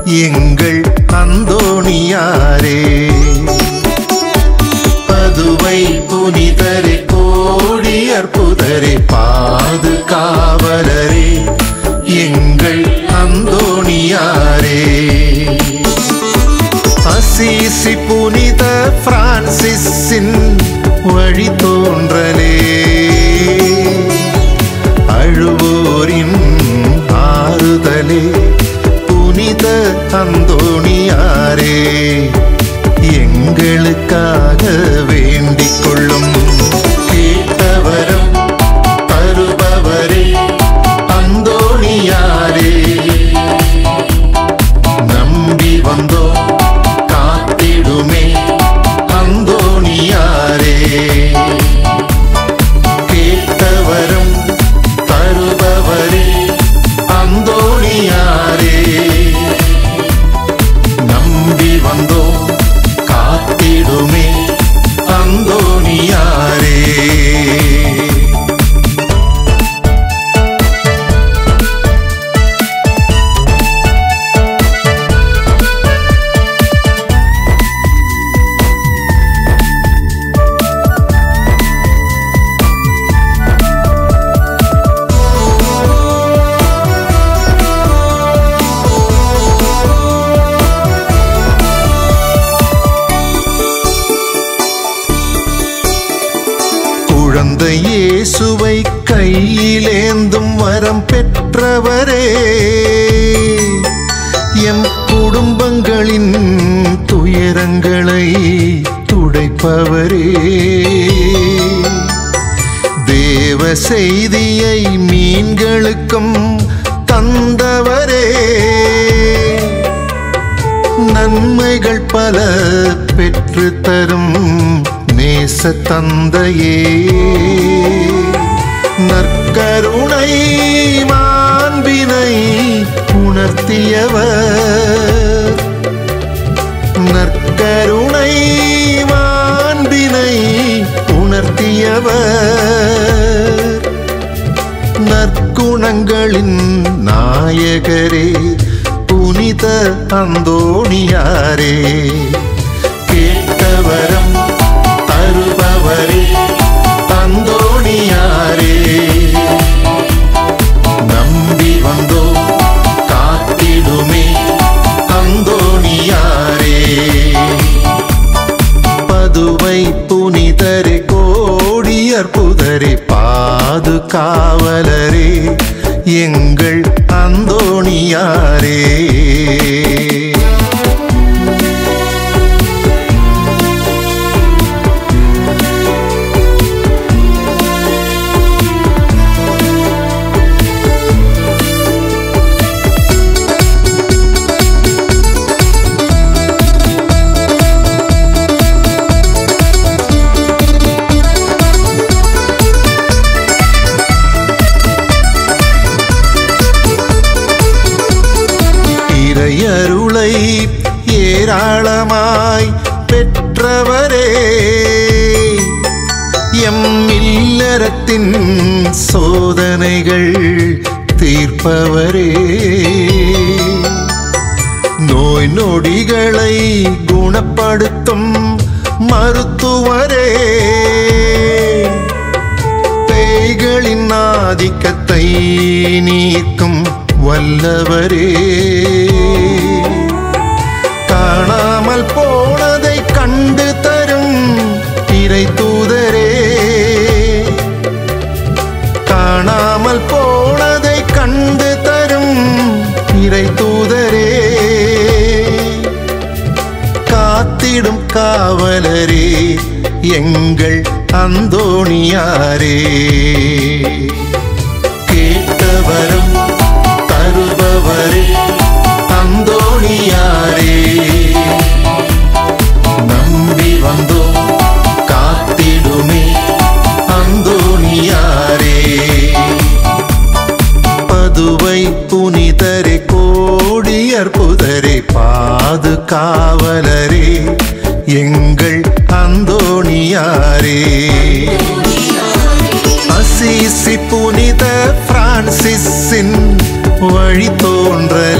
எங்கள் அந்தோணியாரே பதுவை புனிதரே கோடி அற்புதரே பாதுகாவலரே எங்கள் அந்தோணியாரே அசீசி புனித பிரான்சிஸின் வழி தோன்றலே அழுவோரின் ஆறுதலே புனித அந்தோணியாரே எங்களுக்காக வேண்டிக் கொள்ளும் கேட்டவரம் தருபவரே அந்தோணியாரே நம்பி வந்தோ காத்திடுமே அந்தோணியாரே கேட்டவரும் தருபவரே அந்தோணியாரே நம்பி வந்தோ காத்திடுமே அந்தோணியாரே குழந்தை இயேசுவை கையிலேந்தும் வரம் பெற்றவரே எம் குடும்பங்களின் துயரங்களை துடைப்பவரே தேவ செய்தியை மீன்களுக்கும் தந்தவரே நன்மைகள் பல பெற்று தரும் நேச தந்தையே நற்கருணை மாண்பினை உணர்த்தியவர் நற்கருணை மாண்பினை உணர்த்தியவர் நற்குணங்களின் நாயகரே புனித அந்தோணியாரே கேட்டவரம் தருபவரே அந்தோணியாரே நம்பி வந்தோ காத்திடுமே அந்தோணியாரே பதுவை புனிதரே கோடி அற்புதரே பாதுகாவலரே எங்கள் அந்தோணியாரே இறையருளை ஏராளமாய் பெற்றவரே எம் இல்லறத்தின் சோதனைகள் தீர்ப்பவரே நோய் நொடிகளை குணப்படுத்தும் மருத்துவரே பேய்களின் ஆதிக்கத்தை நீக்கும் வல்லவரே காணாமல் போனதை கண்டு தரும் இறை தூதரே காணாமல் போனதை கண்டு தரும் இறை தூதரே காத்திடும் காவலரே எங்கள் அந்தோணியாரே கேட்டவரும் தருபவரே அந்தோணியாரே நம்பி வந்தோ காத்திடுமே அந்தோணியாரே பதுவை புனிதரே கோடி அற்புதரே பாதுகாவலரே எங்கள் அந்தோணியாரே அசீசி புனித பிரான்சிஸின் வழி தோன்றலே